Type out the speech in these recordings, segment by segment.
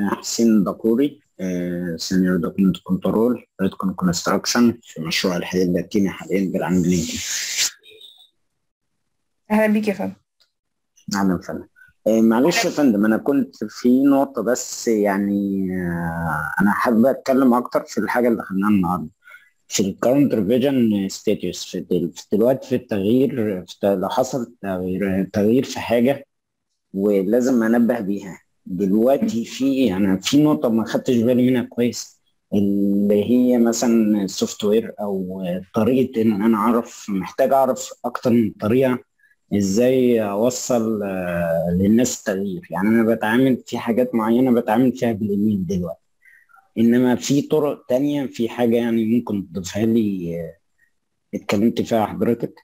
آه، حسين دكوري سينيور دوكيمنت كنترول ريدكون كونستراكشن في مشروع الحديد اللاتيني حاليا بالعام لينكن اهلا بيك يا فندم أهلا فندم آه، معلش يا فندم أنا كنت في نقطة بس يعني آه، أنا حابب أتكلم أكتر في الحاجة اللي خدناها النهاردة في الكاونت ريفيجن ستاتيوس في دل- في دلوقتي في التغيير في لو حصل تغيير تغيير في حاجة ولازم انبه بيها دلوقتي في انا في نقطه ما خدتش بالي منها كويس اللي هي مثلا السوفت وير او طريقه ان انا اعرف محتاج اعرف اكتر من طريقه ازاي اوصل آه، للناس التغيير يعني انا بتعامل في حاجات معينه بتعامل فيها بالايميل دلوقتي انما في طرق تانية في حاجه يعني ممكن تضيفها لي آه، اتكلمت فيها حضرتك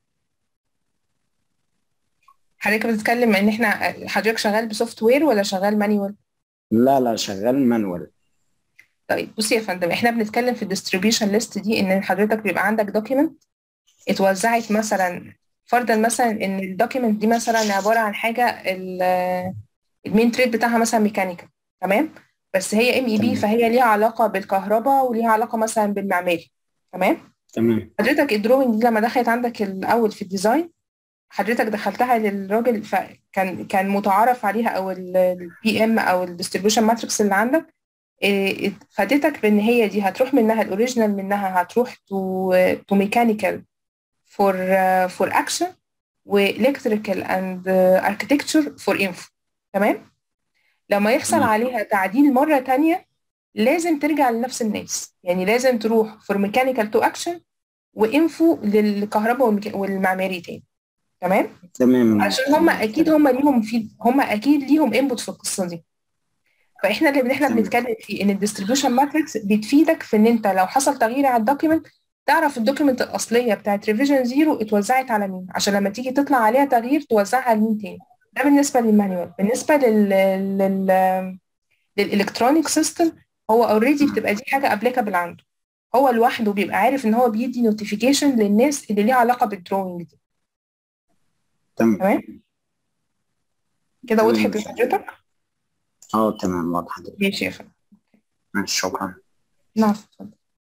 حضرتك بتتكلم ان احنا حضرتك شغال بسوفت وير ولا شغال مانيوال لا لا شغال مانوال طيب بصي يا فندم احنا بنتكلم في الديستريبيوشن ليست دي ان حضرتك بيبقى عندك دوكيمنت اتوزعت مثلا فرضا مثلا ان الدوكيمنت دي مثلا عباره عن حاجه ال- المين تريد بتاعها مثلا ميكانيكال تمام بس هي ام اي بي تمام فهي ليها علاقه بالكهرباء وليها علاقه مثلا بالمعماري تمام تمام حضرتك الدروينج دي لما دخلت عندك الاول في الديزاين حضرتك دخلتها للراجل فكان كان متعارف عليها او البي ام او الديستريبيوشن ماتريكس اللي عندك إيه، فادتك بان هي دي هتروح منها الاوريجينال منها هتروح تو تو ميكانيكال فور فور اكشن والكتريكال اند اركتكتشر فور انفو تمام لما يحصل تمام عليها تعديل مره تانية لازم ترجع لنفس الناس يعني لازم تروح فور ميكانيكال تو اكشن وانفو للكهرباء والميكا- والمعماري تاني تمام تمام عشان هم اكيد هم ليهم في هم اكيد ليهم انبوت في القصه دي فاحنا اللي احنا تمام بنتكلم فيه ان الديستريبيوشن ماتريكس بتفيدك في ان انت لو حصل تغيير على الدوكيمنت تعرف الدوكيمنت الاصليه بتاعت ريفيجن زيرو اتوزعت على مين عشان لما تيجي تطلع عليها تغيير توزعها على مين تاني ده بالنسبه للمانيوال بالنسبه لل لل للالكترونيك سيستم هو اوريدي بتبقى دي حاجه ابليكابل عنده هو لوحده بيبقى عارف ان هو بيدي نوتيفيكيشن للناس اللي ليها علاقه بالدروينج دي تمام تمام كده تمام وضحت لحضرتك اه تمام واضحة دلوقتي ماشي يا فندم ماشي، شكرا نعم اتفضل